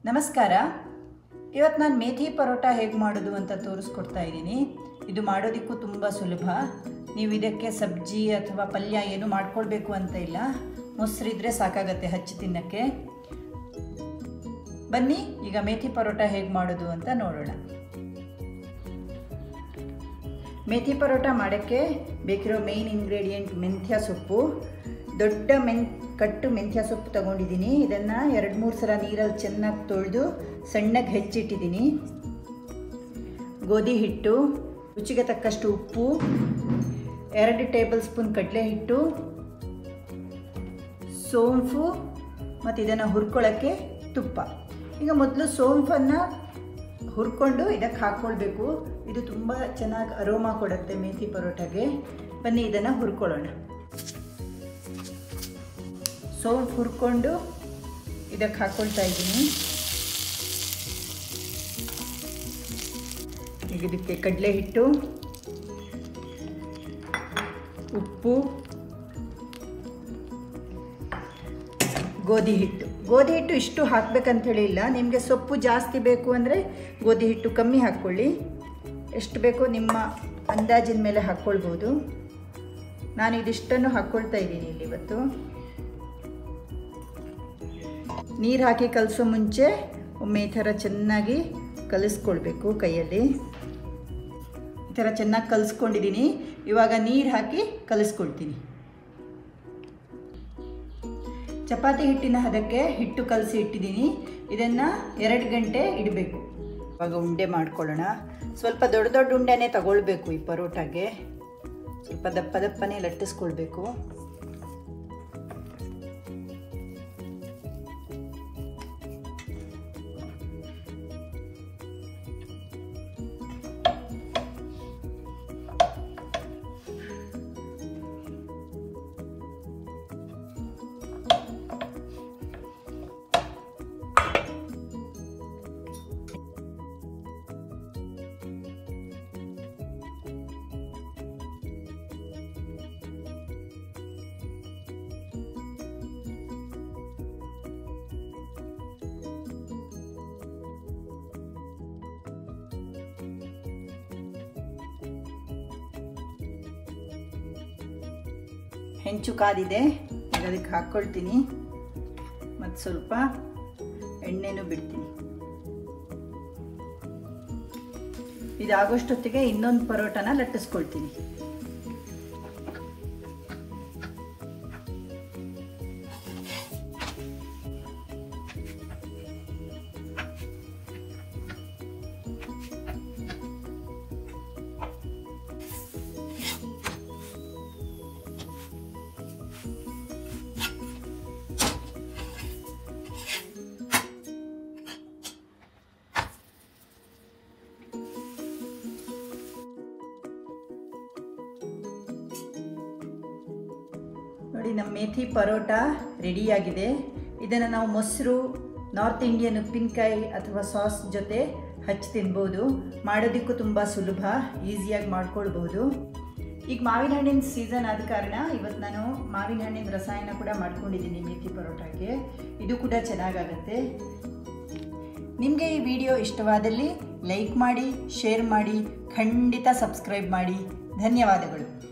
ನಮಸ್ಕಾರ ಇವತ್ತು ನಾನು ಮೇಥಿ ಪರೋಟ ಹೇಗೆ ಮಾಡೋದು ಅಂತ ತೋರಿಸ್ಕೊಡ್ತಾ ಇದ್ದೀನಿ ಇದು ಮಾಡೋದಕ್ಕೂ ತುಂಬ ಸುಲಭ ನೀವು ಇದಕ್ಕೆ ಸಬ್ಜಿ ಅಥವಾ ಪಲ್ಯ ಏನು ಮಾಡ್ಕೊಳ್ಬೇಕು ಅಂತ ಇಲ್ಲ ಮೊಸರಿದ್ರೆ ಸಾಕಾಗತ್ತೆ ಹಚ್ಚಿ ತಿನ್ನಕ್ಕೆ ಬನ್ನಿ ಈಗ ಮೇಥಿ ಪರೋಟ ಹೇಗೆ ಮಾಡೋದು ಅಂತ ನೋಡೋಣ ಮೇಥಿ ಪರೋಟ ಮಾಡೋಕ್ಕೆ ಬೇಕಿರೋ ಮೇಯ್ನ್ ಇಂಗ್ರೀಡಿಯೆಂಟ್ ಮೆಂತ್ಯ ಸೊಪ್ಪು ದೊಡ್ಡ ಮೆನ್ ಕಟ್ಟು ಮೆಂತ್ಯ ಸೊಪ್ಪು ತಗೊಂಡಿದ್ದೀನಿ ಇದನ್ನು ಎರಡು ಮೂರು ಸಲ ನೀರಲ್ಲಿ ಚೆನ್ನಾಗಿ ತೊಳೆದು ಸಣ್ಣಗೆ ಹೆಚ್ಚಿಟ್ಟಿದ್ದೀನಿ ಗೋಧಿ ಹಿಟ್ಟು ರುಚಿಗೆ ತಕ್ಕಷ್ಟು ಉಪ್ಪು ಎರಡು ಟೇಬಲ್ ಸ್ಪೂನ್ ಕಡಲೆ ಹಿಟ್ಟು ಸೋಂಪು ಮತ್ತು ಇದನ್ನು ಹುರ್ಕೊಳ್ಳೋಕ್ಕೆ ತುಪ್ಪ ಈಗ ಮೊದಲು ಸೋಂಪನ್ನು ಹುರ್ಕೊಂಡು ಇದಕ್ಕೆ ಹಾಕ್ಕೊಳ್ಬೇಕು ಇದು ತುಂಬ ಚೆನ್ನಾಗಿ ಅರೋಮಾ ಕೊಡುತ್ತೆ ಮೇಥಿ ಪರೋಟಾಗೆ ಬನ್ನಿ ಇದನ್ನು ಹುರ್ಕೊಳ್ಳೋಣ ಸೋಂಪು ಹುರ್ಕೊಂಡು ಇದಕ್ಕೆ ಹಾಕ್ಕೊಳ್ತಾ ಇದ್ದೀನಿ ಈಗ ಇದಕ್ಕೆ ಕಡಲೆ ಹಿಟ್ಟು ಉಪ್ಪು ಗೋಧಿ ಹಿಟ್ಟು ಗೋಧಿ ಹಿಟ್ಟು ಇಷ್ಟು ಹಾಕಬೇಕಂತೇಳಿ ಇಲ್ಲ ನಿಮಗೆ ಸೊಪ್ಪು ಜಾಸ್ತಿ ಬೇಕು ಅಂದರೆ ಗೋಧಿ ಹಿಟ್ಟು ಕಮ್ಮಿ ಹಾಕ್ಕೊಳ್ಳಿ ಎಷ್ಟು ಬೇಕೋ ನಿಮ್ಮ ಅಂದಾಜಿನ ಮೇಲೆ ಹಾಕ್ಕೊಳ್ಬೋದು ನಾನು ಇದಿಷ್ಟನ್ನು ಹಾಕ್ಕೊಳ್ತಾ ಇದ್ದೀನಿ ಇಲ್ಲಿ ಇವತ್ತು ನೀರು ಹಾಕಿ ಕಲಸೋ ಮುಂಚೆ ಒಮ್ಮೆ ಈ ಥರ ಚೆನ್ನಾಗಿ ಕಲಿಸ್ಕೊಳ್ಬೇಕು ಕೈಯಲ್ಲಿ ಈ ಥರ ಚೆನ್ನಾಗಿ ಕಲಿಸ್ಕೊಂಡಿದ್ದೀನಿ ಇವಾಗ ನೀರು ಹಾಕಿ ಕಲಿಸ್ಕೊಳ್ತೀನಿ ಚಪಾತಿ ಹಿಟ್ಟಿನ ಹದಕ್ಕೆ ಹಿಟ್ಟು ಕಲಸಿ ಇಟ್ಟಿದ್ದೀನಿ ಇದನ್ನು ಎರಡು ಗಂಟೆ ಇಡಬೇಕು ಇವಾಗ ಉಂಡೆ ಮಾಡ್ಕೊಳ್ಳೋಣ ಸ್ವಲ್ಪ ದೊಡ್ಡ ದೊಡ್ಡ ಉಂಡೆನೇ ತಗೊಳ್ಬೇಕು ಈ ಪರೋಟಾಗೆ ಸ್ವಲ್ಪ ದಪ್ಪ ದಪ್ಪನೇ ಲಟ್ಟಿಸ್ಕೊಳ್ಬೇಕು ಹೆಂಚು ಕಾದಿದೆ ಈಗ ಅದಕ್ಕೆ ಹಾಕ್ಕೊಳ್ತೀನಿ ಮತ್ತು ಸ್ವಲ್ಪ ಎಣ್ಣೆನೂ ಬಿಡ್ತೀನಿ ಇದಾಗೋಷ್ಟೊತ್ತಿಗೆ ಇನ್ನೊಂದು ಪರೋಟನ ಲಟ್ಟಿಸ್ಕೊಳ್ತೀನಿ ನೋಡಿ ನಮ್ಮ ಮೇಥಿ ಪರೋಟ ರೆಡಿಯಾಗಿದೆ ಇದನ್ನು ನಾವು ಮೊಸರು ನಾರ್ತ್ ಇಂಡಿಯನ್ ಉಪ್ಪಿನಕಾಯಿ ಅಥವಾ ಸಾಸ್ ಜೊತೆ ಹಚ್ಚಿ ತಿನ್ಬೋದು ಮಾಡೋದಕ್ಕೂ ತುಂಬ ಸುಲಭ ಈಸಿಯಾಗಿ ಮಾಡ್ಕೊಳ್ಬೋದು ಈಗ ಮಾವಿನ ಹಣ್ಣಿನ ಸೀಸನ್ ಆದ ಕಾರಣ ಇವತ್ತು ನಾನು ಮಾವಿನ ಹಣ್ಣಿನ ರಸಾಯನ ಕೂಡ ಮಾಡ್ಕೊಂಡಿದ್ದೀನಿ ಮೇಥಿ ಪರೋಟಾಗೆ ಇದು ಕೂಡ ಚೆನ್ನಾಗಾಗತ್ತೆ ನಿಮಗೆ ಈ ವಿಡಿಯೋ ಇಷ್ಟವಾದಲ್ಲಿ ಲೈಕ್ ಮಾಡಿ ಶೇರ್ ಮಾಡಿ ಖಂಡಿತ ಸಬ್ಸ್ಕ್ರೈಬ್ ಮಾಡಿ ಧನ್ಯವಾದಗಳು